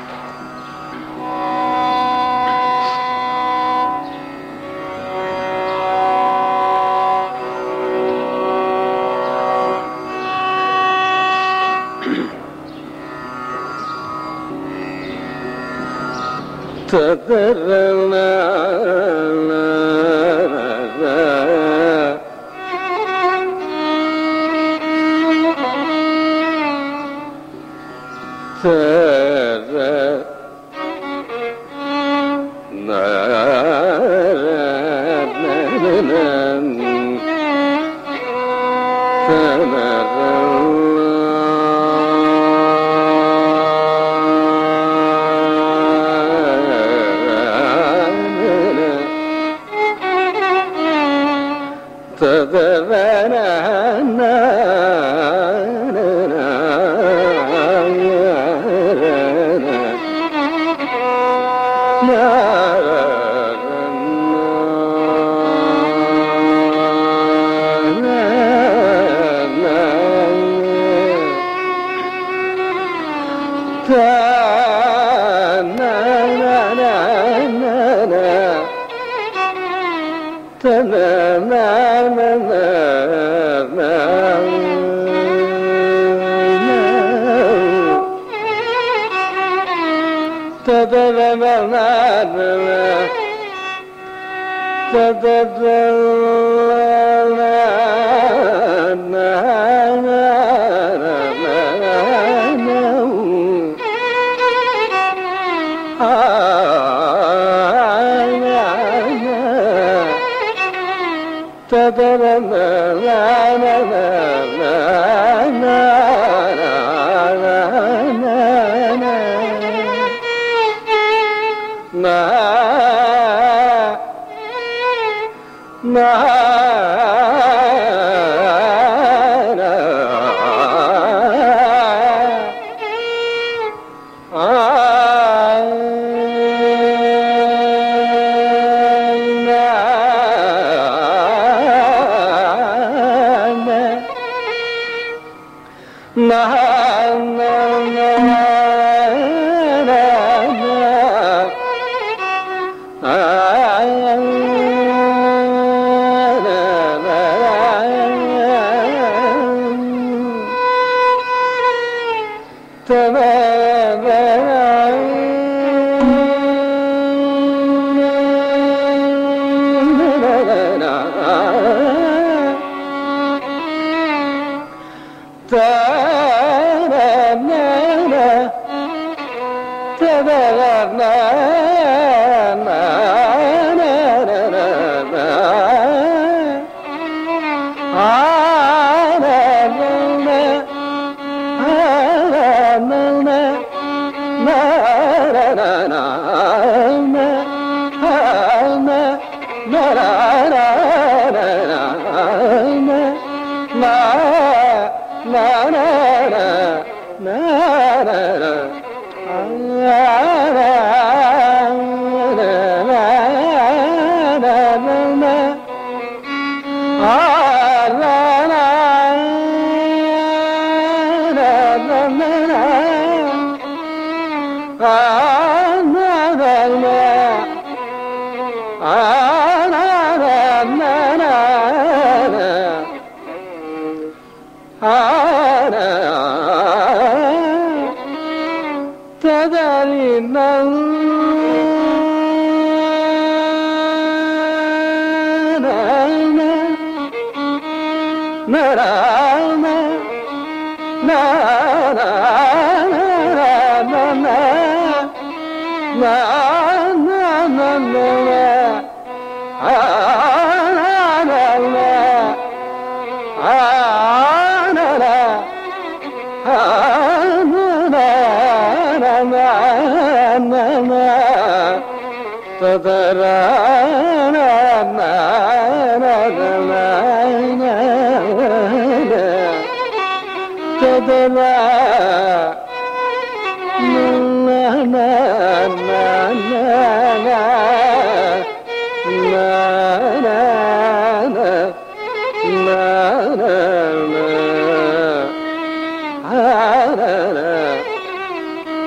na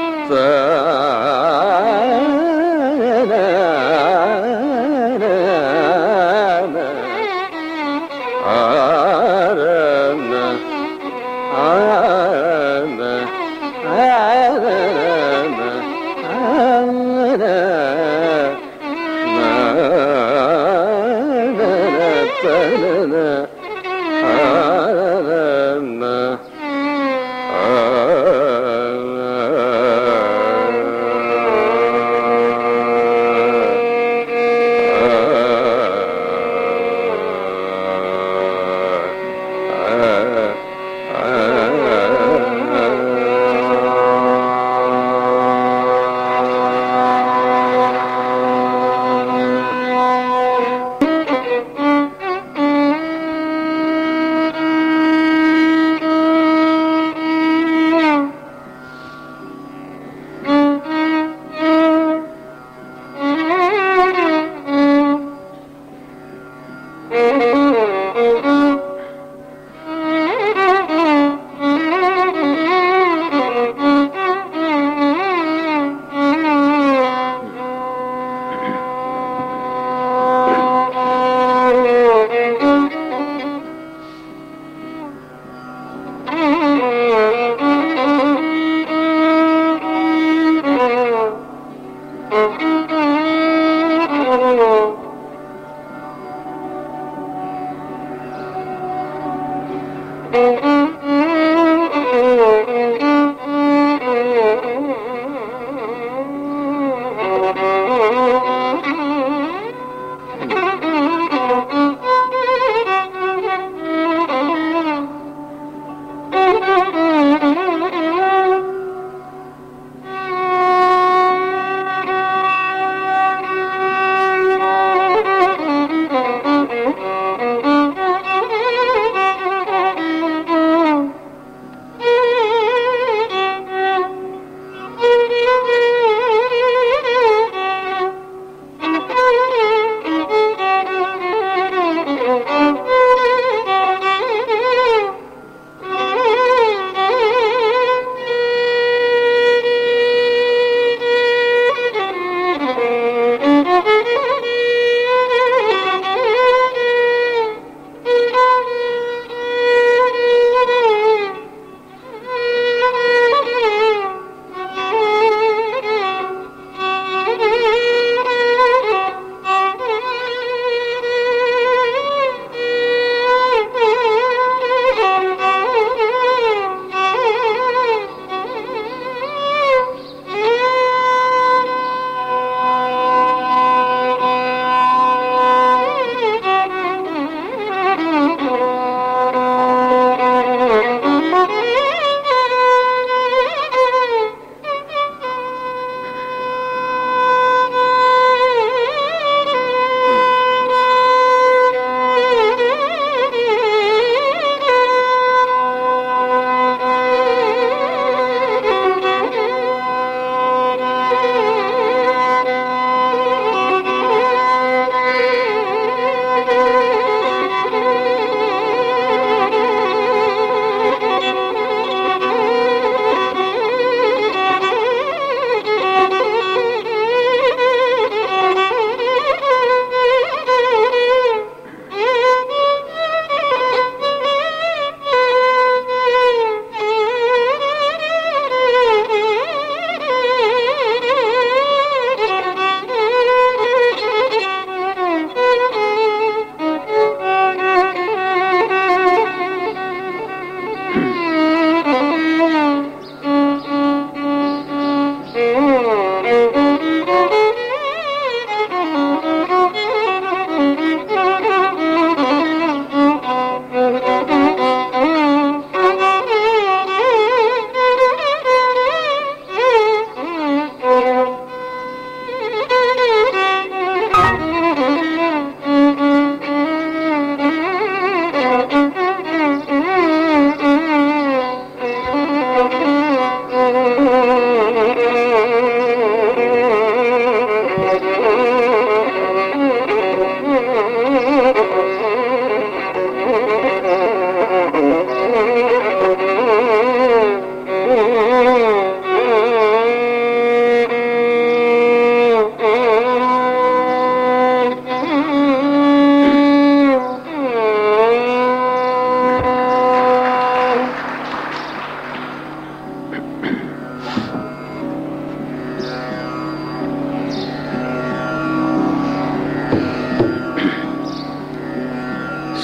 ఆ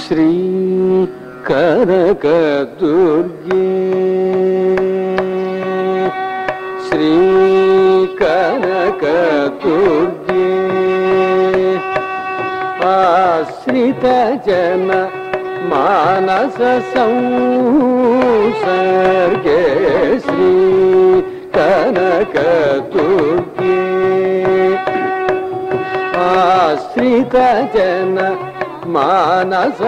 శ్రీ కనక దుర్గే శ్రీ కనక దుర్గే ఆశ్రిత జన మానస సంసర్గే శ్రీ కనక దుర్గే ఆశ్రిత జన మానస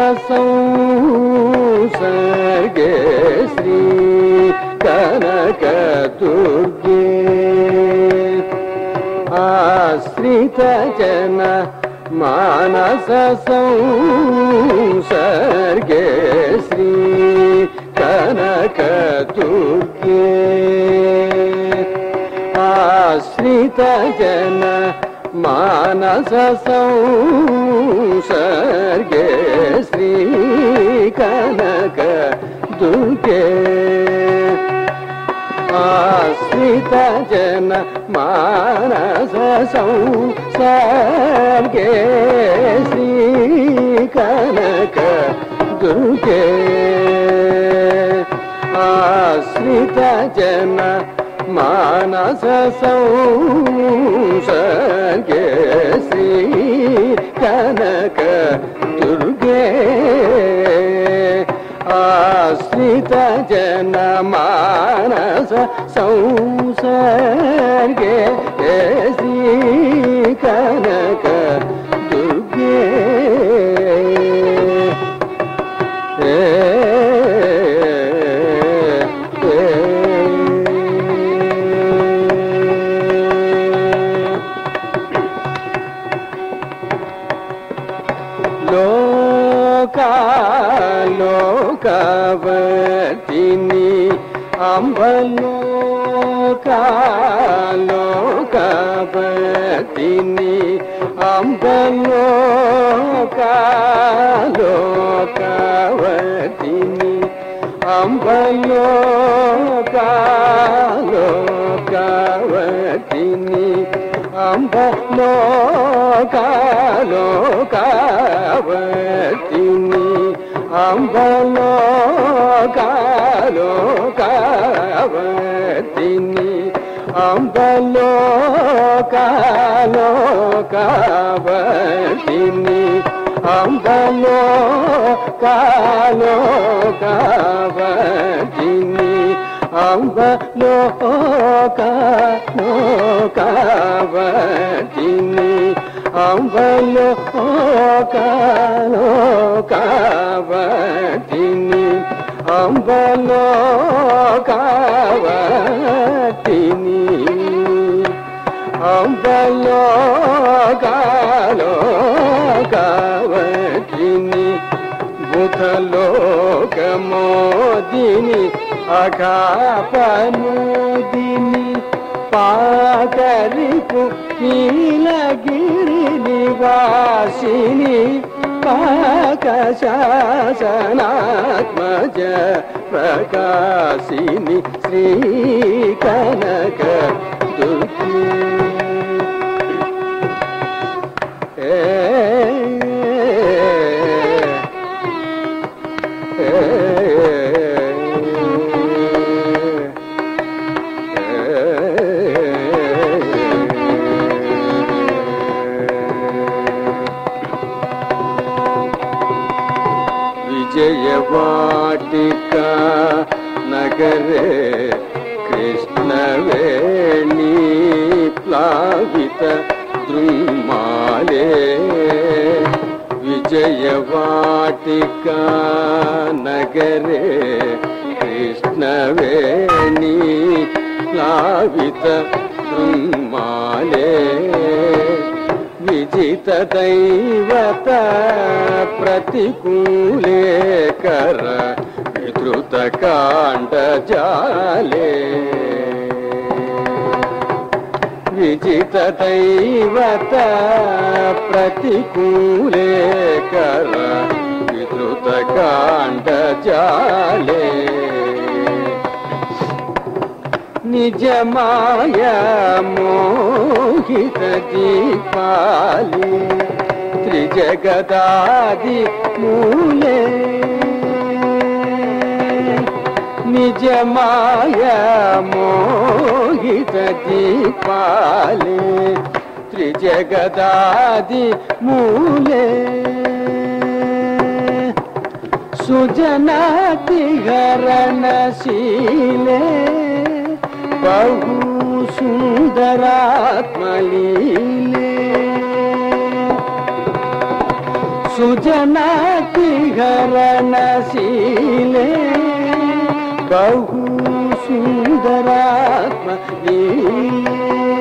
సంసర్గే శ్రీ కనక దుర్గే ఆశ్రిత జన మానస సంసర్గే శ్రీ కనక దుర్గే ఆశ్రిత జన మానస సంసర్గే శ్రీ కనక దుర్గే ఆశ్రిత జన మానస సంసర్గే శ్రీ కనక దుర్గే ఆశ్రిత జన మానస సంసర్గే శ్రీ కనక దుర్గే ఆశ్రిత జన మానస సంసర్గే శ్రీ కనక దుర్గే ఏ లోకాలోకవర్తిని అంబలోకాలోకవర్తిని అంబలోకాలోకవర్తిని అంబలోకాలోకవర్తిని అంబలోకాలోకవర్తిని అంబలోకాలోకవర్తిని అంబలోకాలోకవర్తిని అంబలోకాలోకవర్తిని అంబలోకాలోకవర్తిని అంబలోకాలోకవర్తిని అంబలోకవర్తిని అంబలోకాలోకవర్తిని బుధలోకమోదిని అఘాపనుదిని పాకరిపు నీలగిరి నివాసిని పాకశాసనాత్మజ ప్రకాశిని శ్రీ కనక దుర్గి విజయవాటిక నగరే కృష్ణవేణి ప్లావిత దృమాలే విజయవాటిక నగరే కృష్ణవేణి ప్లావిత దృమాలే విజిత దైవత ప్రతికూలే కర విధృత కాండ జాలే విజిత దైవత ప్రతికూలే కర విధృత కాండ జాలే నిజమాయ మోహిత దీపాలి త్రిజగదాది మూలే నిజమాయ మోహిత దీపాలే త్రిజగదాది మూలే సుజనాతిహరణశీలే బహు సుందరాత్మలీలే సుజనాతిహరణశీలే బహు సుందరాత్మలీలే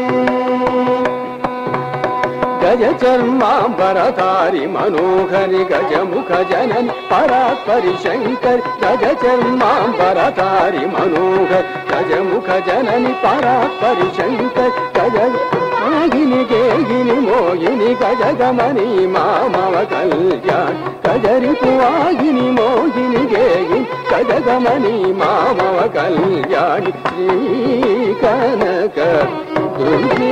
గజ చర్మాంబరధారి మనోహరి గజముఖ జనని పరాత్పరి శంకరి గజ చర్మాంబరధారి మనోహరి గజముఖ జనని పరాత్పరి శంకరి గజ ఆగిని గేగిని మోగిని గజ గమని మామవ కళ్యాణ్ గజరి ఆగిని మోగిని గేగిని గజ గమని మామవ కళ్యాణి శ్రీ కనక దుర్గే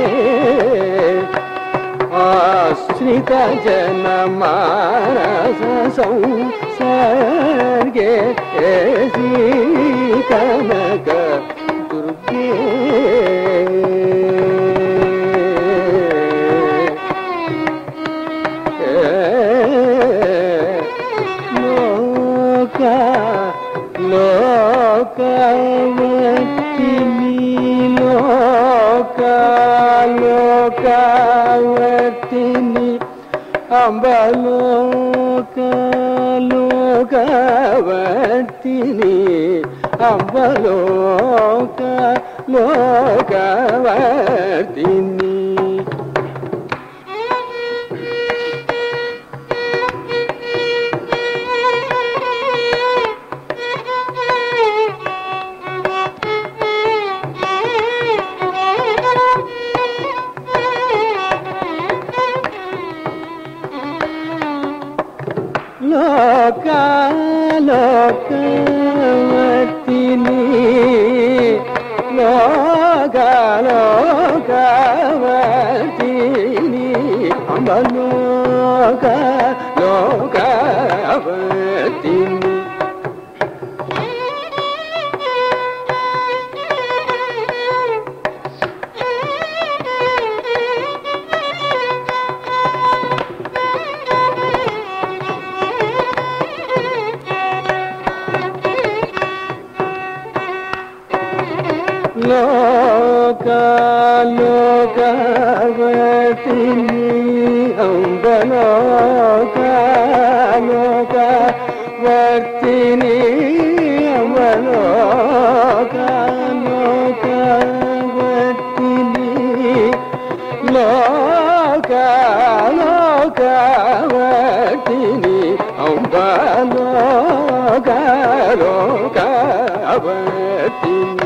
ఆశ్రిత జన మానస సంసర్గే శ్రీ కనక దుర్గే లోక లోకవర్తిని లోక లోకవర్తిని అంబలోక లోకవర్తిని అంబలోక లోకవర్తిని లోక లోకవర్తిని లోక లోకవర్తిని అమలోక లోకవర్తిని లోక లోకవర్తిని అంబలోక లోక వర్తిని అంబలోక లోక వర్తిని లోక లోక వర్తిని అంబలోక లోక వర్తిని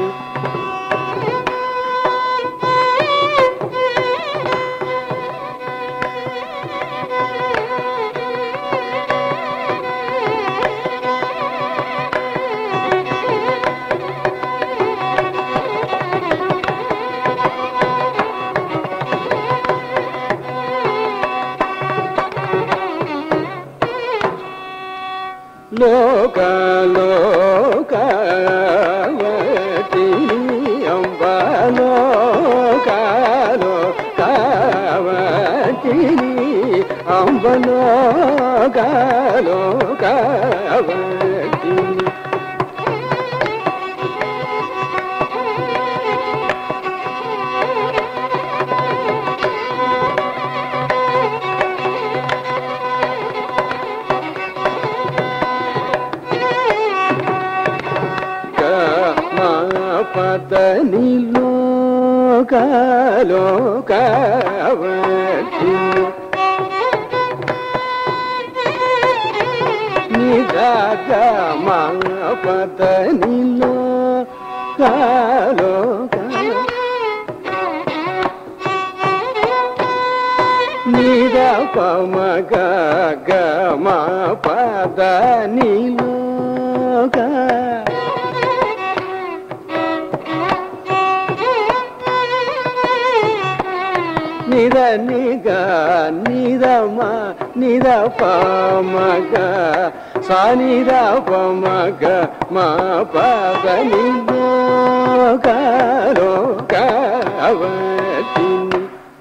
లోక లోక అంబ లోక లోకవతిని అంబ లోక లోకవతిని పతని లోక లోకవతి నిజగ మా పతని లోక లోక నిర పమ గ గ మా పద నిలోక నిద నిగ నిద మా నిద పమగ సానిద పమగ మా పద నిలోక లోకవతిని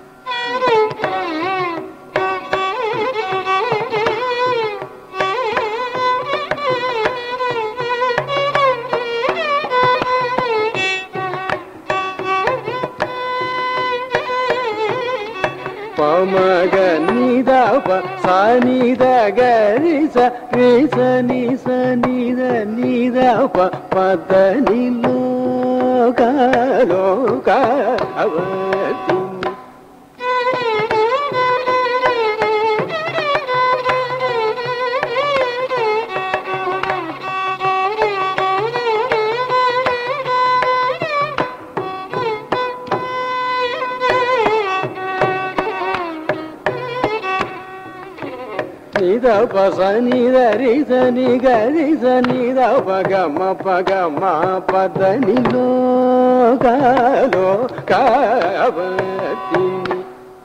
పమగ నిద ప సానిద గరి స రి స ని స నిద నిద ప పద నిలోక లోకవతిని నిద పస నిద రి స ని గరి స నిద పగ మ పగ మా పద నిలోక లోకవతిని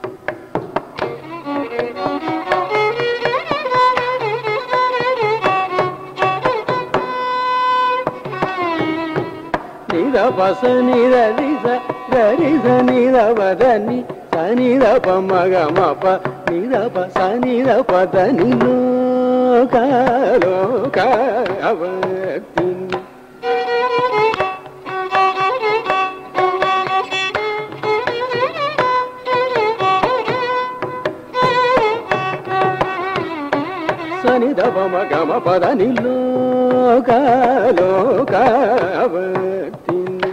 నిద పస నిద రి స గరి స నిద వదని స నిద ప మగ మ ప నిద ప స నిద పద నిలోక లోకవతిని సని దమ గమ పద నిలోక లోకవతిని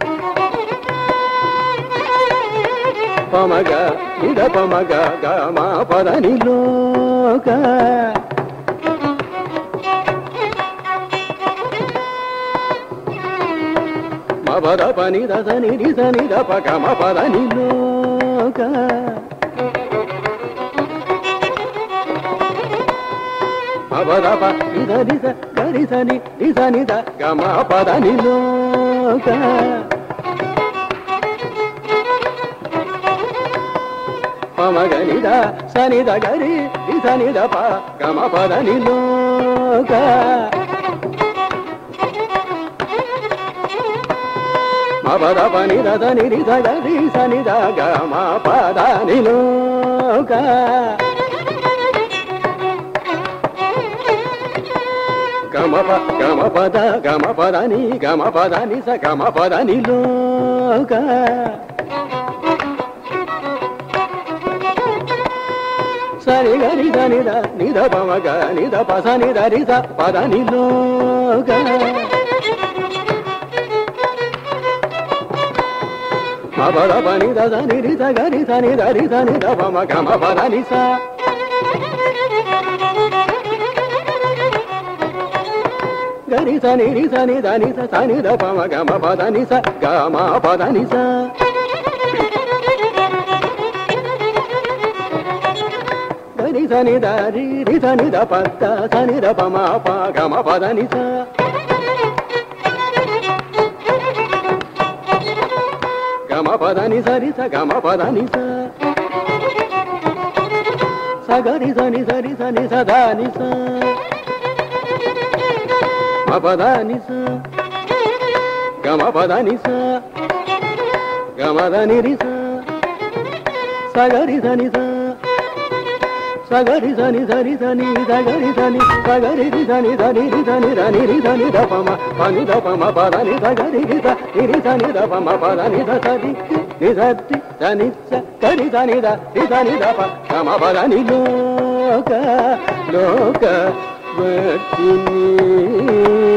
పమగ నిద పమగ గమ పద నిలోక మపద పని దస నిరి సని దప గమ పద నిలోక మపద ప నిద నిద గరి సని నిద నిద గమ పద నిలోక పమగ నిద సనిద గరి నిద నిద ప గమ పద నిలోక మపద పని దద నిరి సగరి సనిద గమ పద నిలోక గమ ప గమ పద గమ పద ని గమ పద ని స గమ పద నిలోక సరి గరి ద నిద నిద పమ గ నిద పస నిద రి స పద నిలోక మపద పని ద స ని రి స గరి స ని ద రి స ని ద పమ గమ పద ని స గరి స ని రి స ని ద ని స స ని ద పమ గమ పద ని స గమ పద ని స గరి స ని ద రి రి స ని ద ప ద స ని ద ప మ ప గమ పద ని స గమ పద ని స రి స గమ పద ని స స గరి స ని స రి స ని స ద ని స మ పద ని స గమ పద ని స గమ ద ని రి స స గరి స ని స సగరి సని సరి సని సగరి సని సగరి రి సని ధని రి సని ధని రి సని ద పమ పని ద పమ పదని సగరి రి స రి సని ద పమ పదని ద సరి ని సరి సని స గరి సని ద రి సని ద ప గమ పదని లోక లోక వతిని